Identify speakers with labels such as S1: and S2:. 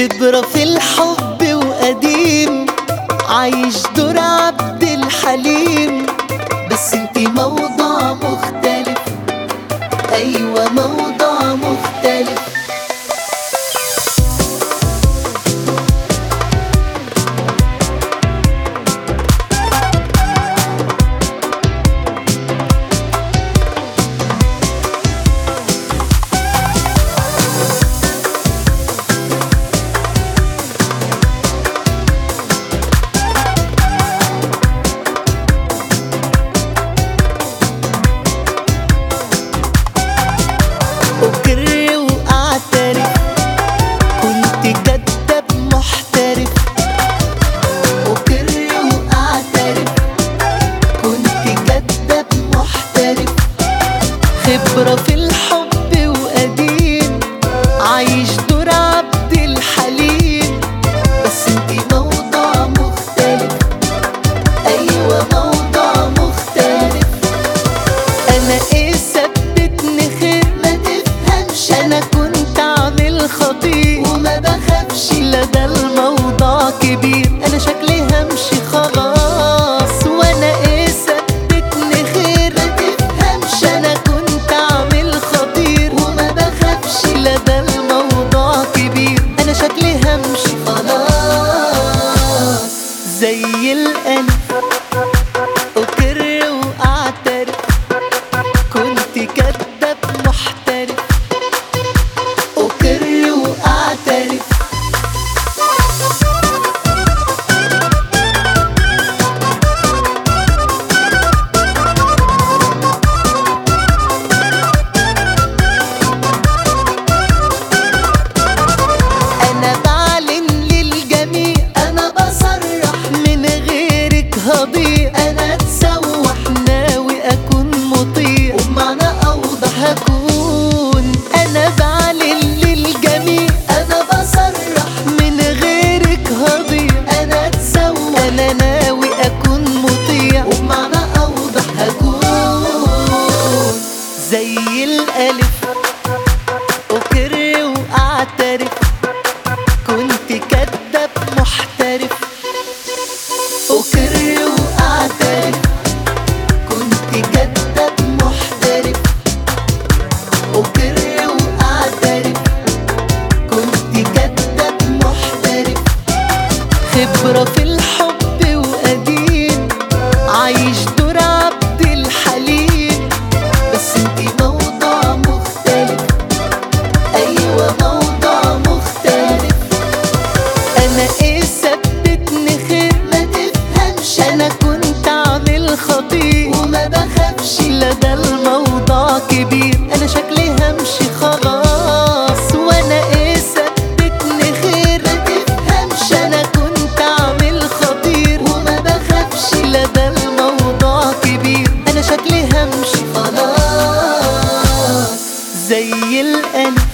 S1: خبرة في الحب وقديم عايش دور عبد الحليم بس انتي موضوع مختلف ايوه موضوع مختلف أقر وأعترف كنت كداب محترف أقر وأعترف كنت كداب محترف خبرة في الحب وقديم عايش دور عبد الحليم بس انتي موضوع مختلف أيوة موضوع مختلف انا ايه ثبتني خير ما تفهمش انا كنت عامل خطير وما بخافش لا ده الموضوع كبير انا شكلي همشي خلاص وانا ايه ثبتني خير ما تفهمش انا كنت عامل خطير وما بخافش لا ده الموضوع كبير انا شكلي همشي خلاص زي الألف أقر وأعترف كنت كداب محترف أقر وأعترف أنا بعلن للجميع أنا بصرح من غيرك هضيع أنا اتسوح ناوي أكون مطيع وبمعنى أوضح هكون أنا بعلن للجميع أنا بصرح من غيرك هضيع أنا اتسوح أنا ناوي أكون مطيع وبمعنى أوضح هكون زي الألف أقر وأعترف كنت كداب محترف أقر وأعترف كنت كداب محترف أقر وأعترف كنت كداب محترف خبرة في الحب وقديم عايش دور عبد الحليم بس انتي موضوع مختلف ايوه موضوع مختلف انا ايه ثبتني خير ما تفهمش انا كنت عامل خطير وما بخافش لا ده الموضوع كبير انا شكلي همشي خلاص وانا ايه ثبتني خير ما تفهمش انا كنت عامل خطير وما بخافش لا ده الموضوع كبير انا شكلي همشي خلاص زي الألف